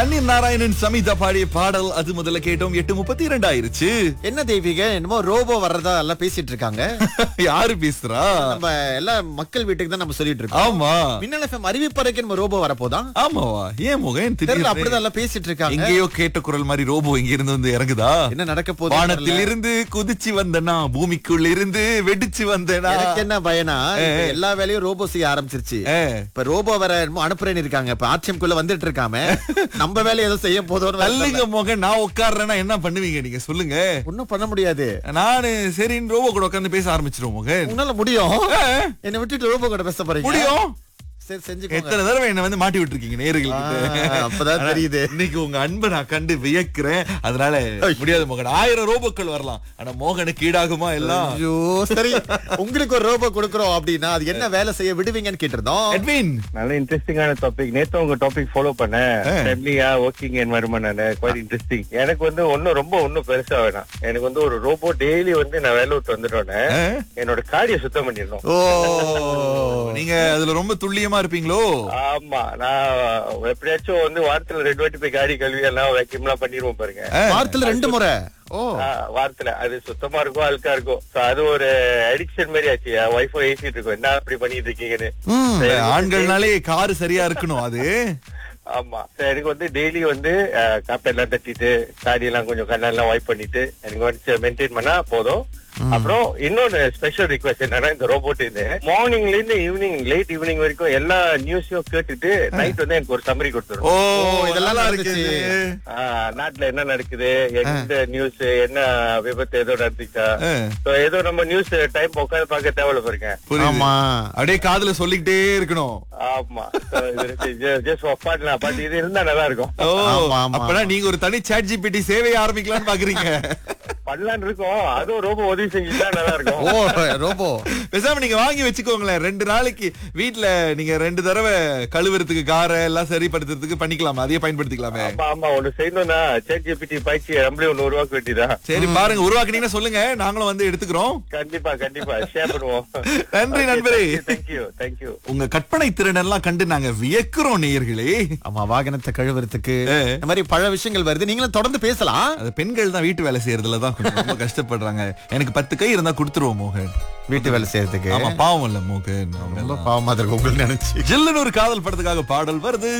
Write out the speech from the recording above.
தண்ணீர் நாராயணன் சமிதா பாடிய பாடல் அது முதல்ல கேட்டோம் எட்டு முப்பத்தி இரண்டு ஆயிருச்சு என்ன தெய்வீக என்னமோ ரோபோ வர்றதா எல்லாம் பேசிட்டு இருக்காங்க யாரு பேசுறா நம்ம எல்லா மக்கள் வீட்டுக்கு தான் நம்ம சொல்லிட்டு இருக்கோம் ஆமா மின்னல் எஃப்எம் அறிவிப்பறைக்கு நம்ம ரோபோ வரப்போதான் ஆமாவா ஏன் முகன் தெரியல திடீர்னு அப்படிதான் எல்லாம் பேசிட்டு இருக்காங்க எங்கேயோ கேட்ட குரல் மாதிரி ரோபோ இங்க இருந்து வந்து இறங்குதா என்ன நடக்க போகுது வானத்தில் இருந்து குதிச்சு வந்தனா பூமிக்குள்ள இருந்து வெடிச்சு வந்தனா எனக்கு என்ன பயனா இப்ப எல்லா வேலையும் ரோபோ செய்ய ஆரம்பிச்சிருச்சு ஏ. இப்ப ரோபோ வர என்னமோ அனுப்புறேன்னு இருக்காங்க இப்ப ஆட்சியம்குள்ள வந்துட்டு இருக்காம நம்ம வேலையை ஏதோ செய்ய போதோன்னு நல்லுங்க மோகன் நான் உட்கார்றேன்னா என்ன பண்ணுவீங்க நீங்க சொல்லுங்க ஒண்ணும் பண்ண முடியாது நானு சரின்னு ரோபோ கூட உட்கார்ந்து பேச ஆரம்பிச்சிருவோம் மோகன் உன்னால முடியும் ஏ, என்ன விட்டுட்டு ரோபோ கூட பேச போறீங்க முடியும் சரி செஞ்சுக்கோங்க எத்தனை தடவை என்ன வந்து மாட்டி விட்டுருக்கீங்க நேர்கள் ஆ, அப்பதான் தெரியுது. இன்னைக்கு உங்க அன்பை நான் கண்டு வியக்கிறேன் அதனால முடியாது மோகன் ஆயிரம் ரோபோக்கள் வரலாம் ஆனா மோகனுக்கு ஈடாகுமா எல்லாம் ஐயோ சரி உங்களுக்கு ஒரு ரோபோ கொடுக்குறோம் அப்படின்னா அது என்ன வேலை செய்ய விடுவீங்கன்னு கேட்டிருந்தோம் எட்வின் நல்ல இன்ட்ரெஸ்டிங்கான டாபிக் நேத்து உங்க டாபிக் ஃபாலோ பண்ணேன் ஃபேமிலியா ஒர்க்கிங் என்வரன்மெண்ட் குவைட் இன்ட்ரெஸ்டிங் எனக்கு வந்து ஒன்னும் ரொம்ப ஒன்னும் பெருசா வேணாம் எனக்கு வந்து ஒரு ரோபோ டெய்லி வந்து நான் வேலை விட்டு வந்துட்டோன்னே என்னோட காடியை சுத்தம் பண்ணிடணும் ஓ நீங்க அதுல ரொம்ப துல்லியமா இருப்பீங்களோ ஆமா நான் எப்படியாச்சும் வந்து வாரத்துல ரெண்டு வாட்டி போய் காடி கழுவி எல்லாம் வேக்யூம் எல்லாம் பண்ணிருவோம் பாருங்க வாரத்துல ரெண்டு முறை ஓ ஆ, வாரத்துல அது சுத்தமா இருக்கும் அழுக்கா இருக்கும் So, அது ஒரு அடிக்ஷன் மாதிரி ஆச்சு என் ஒய்ஃபும் ஏசிட்டு இருக்கும் என்ன அப்படி பண்ணிட்டு இருக்கீங்கன்னு ம். சரி, ஆண்கள்னாலே காரு சரியா இருக்கணும் அது ஆமா சரி, எனக்கு வந்து டெய்லி வந்து காப்பை எல்லாம் தட்டிட்டு தாடி எல்லாம் கொஞ்சம் கண்ணெல்லாம் வைப் பண்ணிட்டு எனக்கு வந்து மெயின்டைன் பண்ணா போதும் அப்புறம் இன்னொரு ஸ்பெஷல் ரிக்வெஸ்ட் என்னன்னா இந்த ரோபோட் இது மார்னிங்ல இருந்து ஈவினிங் லேட் ஈவினிங் வரைக்கும் எல்லா நியூஸையும் கேட்டுட்டு நைட் வந்து எனக்கு ஒரு சம்மரி கொடுத்துரும் ஓ இதெல்லாம் இதெல்லாம் நடந்துச்சு. இருக்குது ஆஹ், நாட்டுல என்ன நடக்குது எந்த நியூஸ் என்ன விபத்து ஏதோ நடந்துச்சா ஆ. So, ஏதோ நம்ம நியூஸ் டைம் உட்காந்து பார்க்க தேவையில்ல பாருங்க புரியுது ஆமா அப்படியே காதுல சொல்லிக்கிட்டே இருக்கணும் ஆமா ஜஸ்ட் பண்ணலாம் பட் இது இருந்தா நல்லா இருக்கும் ஓ ஆமா, ஆமா, அப்பனா நீங்க ஒரு தனி சாட் ஜிபிடி சேவையை ஆரம்பிக்கலாம்னு பாக்குறீங்க பண்ணலான்னு இருக்கோம் அதுவும் ரொம்ப உதவி செஞ்சுட்டா நல்லா இருக்கும் ஓ ரோபோ பேசாம நீங்க வாங்கி வச்சுக்கோங்களேன் ரெண்டு நாளைக்கு வீட்ல நீங்க ரெண்டு தடவை கழுவுறதுக்கு காரை எல்லாம் சரிப்படுத்துறதுக்கு பண்ணிக்கலாமா அதையே பயன்படுத்திக்கலாமே ஆமா ஆமா ஒண்ணு செய்யணும்னா சேட் ஜிபிடி பயிற்சி நம்மளே ஒண்ணு உருவாக்க வேண்டியதா சரி பாருங்க உருவாக்குனீங்கன்னா சொல்லுங்க நாங்களும் வந்து எடுத்துக்கிறோம் கண்டிப்பா கண்டிப்பா ஷேர் பண்ணுவோம் நன்றி, நண்பரே. தேங்க்யூ தேங்க்யூ உங்க கற்பனை திறன் எல்லாம் கண்டு நாங்க வியக்கிறோம் நேயர்களே ஆமா வாகனத்தை கழுவுறதுக்கு ஏ. இந்த மாதிரி பல விஷயங்கள் வருது நீங்களும் தொடர்ந்து பேசலாம் அது பெண்கள் தான் வீட்டு வேலை செய்யறதுல தான் கொஞ்சம் ரொம்ப கஷ்டப்படுறாங்க எனக்கு பத்து கை இருந்தா கொடுத்துருவோம் மோகன் வீட்டு வேலை செய்யறதுக்கு ஆமா பாவம் இல்ல மோகன் ரொம்ப பாவமா இருக்கு உங்களுக்கு நினைச்சு ஜில்லுன்னு ஒரு காதல் படத்துக்காக பாடல் வருது